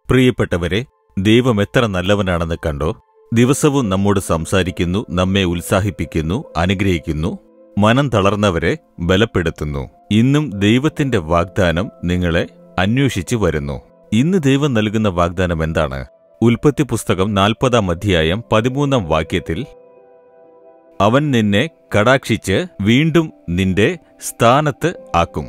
പ്രിയപ്പെട്ടവരെ ദൈവം എത്ര നല്ലവനാണെന്ന് കണ്ടോ ദിവസവും നമ്മോട് സംസാരിക്കുന്നു നമ്മെ ഉത്സാഹിപ്പിക്കുന്നു അനുഗ്രഹിക്കുന്നു മനം തളർന്നവരെ ബലപ്പെടുത്തുന്നു ഇന്നും ദൈവത്തിന്റെ വാഗ്ദാനം നിങ്ങളെ അന്വേഷിച്ചു വരുന്നു ഇന്ന് ദൈവം നൽകുന്ന വാഗ്ദാനം എന്താണ് ഉൽപ്പത്തി പുസ്തകം നാൽപ്പതാം അധ്യായം പതിമൂന്നാം വാക്യത്തിൽ അവൻ നിന്നെ കടാക്ഷിച്ച് വീണ്ടും നിന്റെ സ്ഥാനത്ത് ആക്കും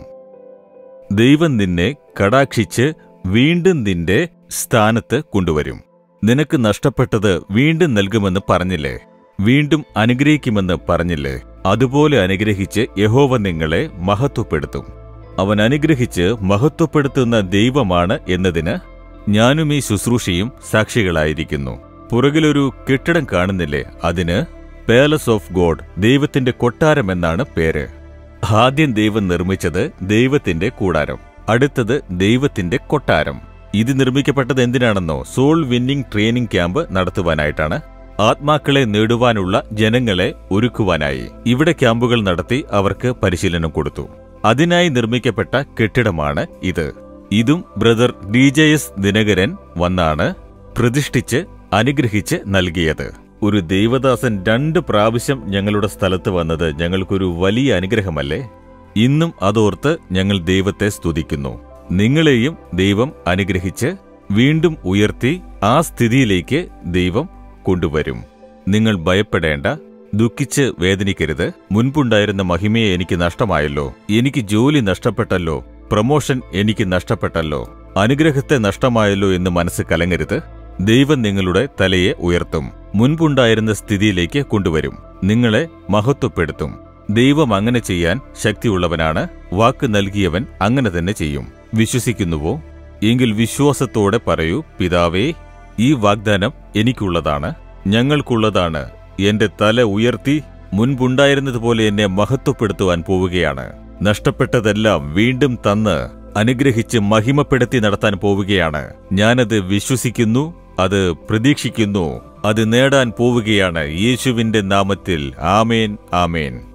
ദൈവം നിന്നെ കടാക്ഷിച്ച് വീണ്ടും നിന്റെ സ്ഥാനത്ത് കൊണ്ടുവരും നിനക്ക് നഷ്ടപ്പെട്ടത് വീണ്ടും നൽകുമെന്ന് പറഞ്ഞില്ലേ വീണ്ടും അനുഗ്രഹിക്കുമെന്ന് പറഞ്ഞില്ലേ അതുപോലെ അനുഗ്രഹിച്ച് യഹോവ നിങ്ങളെ മഹത്വപ്പെടുത്തും അവൻ അനുഗ്രഹിച്ച് മഹത്വപ്പെടുത്തുന്ന ദൈവമാണ് എന്നതിന് ഞാനും ഈ ശുശ്രൂഷയും സാക്ഷികളായിരിക്കുന്നു പുറകിലൊരു കെട്ടിടം കാണുന്നില്ലേ അതിന് പാലസ് ഓഫ് ഗോഡ് ദൈവത്തിന്റെ കൊട്ടാരം എന്നാണ് പേര് ആദ്യം ദൈവം നിർമ്മിച്ചത് ദൈവത്തിന്റെ കൂടാരം അടുത്തത് ദൈവത്തിന്റെ കൊട്ടാരം ഇത് നിർമ്മിക്കപ്പെട്ടത് എന്തിനാണെന്നോ സോൾ വിന്നിംഗ് ട്രെയിനിംഗ് ക്യാമ്പ് നടത്തുവാനായിട്ടാണ് ആത്മാക്കളെ നേടുവാനുള്ള ജനങ്ങളെ ഒരുക്കുവാനായി ഇവിടെ ക്യാമ്പുകൾ നടത്തി അവർക്ക് പരിശീലനം കൊടുത്തു അതിനായി നിർമ്മിക്കപ്പെട്ട കെട്ടിടമാണ് ഇത് ഇതും brother D J S Dinakaran വന്നാണ് പ്രതിഷ്ഠിച്ച് അനുഗ്രഹിച്ച് നൽകിയത് ഒരു ദൈവദാസൻ രണ്ട് പ്രാവശ്യം ഞങ്ങളുടെ സ്ഥലത്ത് വന്നത് ഞങ്ങൾക്കൊരു വലിയ അനുഗ്രഹമല്ലേ ഇന്നും അതോർത്ത് ഞങ്ങൾ ദൈവത്തെ സ്തുതിക്കുന്നു നിങ്ങളെയും ദൈവം അനുഗ്രഹിച്ച് വീണ്ടും ഉയർത്തി ആ സ്ഥിതിയിലേക്ക് ദൈവം കൊണ്ടുവരും നിങ്ങൾ ഭയപ്പെടേണ്ട ദുഃഖിച്ച് വേദനിക്കരുത് മുൻപുണ്ടായിരുന്ന മഹിമയെ എനിക്ക് നഷ്ടമായല്ലോ എനിക്ക് ജോലി നഷ്ടപ്പെട്ടല്ലോ പ്രമോഷൻ എനിക്ക് നഷ്ടപ്പെട്ടല്ലോ അനുഗ്രഹത്തെ നഷ്ടമായല്ലോ എന്ന് മനസ്സ് കലങ്ങരുത് ദൈവം നിങ്ങളുടെ തലയെ ഉയർത്തും മുൻപുണ്ടായിരുന്ന സ്ഥിതിയിലേക്ക് കൊണ്ടുവരും നിങ്ങളെ മഹത്വപ്പെടുത്തും ദൈവം അങ്ങനെ ചെയ്യാൻ ശക്തിയുള്ളവനാണ് വാക്ക് നൽകിയവൻ അങ്ങനെ തന്നെ ചെയ്യും വിശ്വസിക്കുന്നുവോ എങ്കിൽ വിശ്വാസത്തോടെ പറയൂ പിതാവേ ഈ വാഗ്ദാനം എനിക്കുള്ളതാണ് ഞങ്ങൾക്കുള്ളതാണ് എന്റെ തല ഉയർത്തി മുൻപുണ്ടായിരുന്നതുപോലെ എന്നെ മഹത്വപ്പെടുത്തുവാൻ പോവുകയാണ് നഷ്ടപ്പെട്ടതെല്ലാം വീണ്ടും തന്ന് അനുഗ്രഹിച്ച് മഹിമപ്പെടുത്തി നടത്താൻ പോവുകയാണ് ഞാനത് വിശ്വസിക്കുന്നു അത് പ്രതീക്ഷിക്കുന്നു അത് നേടാൻ പോവുകയാണ് യേശുവിന്റെ നാമത്തിൽ ആമേൻ ആമേൻ